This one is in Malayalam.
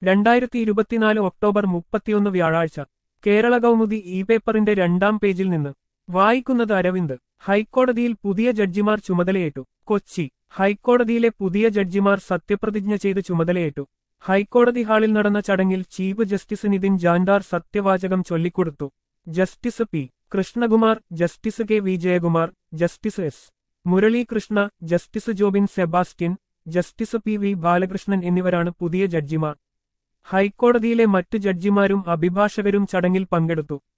രണ്ടായിരത്തി ഇരുപത്തിനാല് ഒക്ടോബർ മുപ്പത്തിയൊന്ന് വ്യാഴാഴ്ച കേരള കൗമുദി ഇ പേപ്പറിന്റെ രണ്ടാം പേജിൽ നിന്ന് വായിക്കുന്നത് അരവിന്ദ് ഹൈക്കോടതിയിൽ പുതിയ ജഡ്ജിമാർ ചുമതലയേറ്റു കൊച്ചി ഹൈക്കോടതിയിലെ പുതിയ ജഡ്ജിമാർ സത്യപ്രതിജ്ഞ ചെയ്ത് ചുമതലയേറ്റു ഹൈക്കോടതി ഹാളിൽ നടന്ന ചടങ്ങിൽ ചീഫ് ജസ്റ്റിസ് നിതിൻ ജാൻഡാർ സത്യവാചകം ചൊല്ലിക്കൊടുത്തു justice P Krishnakumar justice K V Jayakumar justice S Muralikrishna justice Jobin Sebastian justice P V Balakrishnan എന്നിവരാണ് പുതിയ ജഡ്ജിമാർ ഹൈക്കോടതിയിലെ മറ്റ് ജഡ്ജിമാരും അഭിഭാഷകരും ചടങ്ങിൽ പങ്കെടുത്തു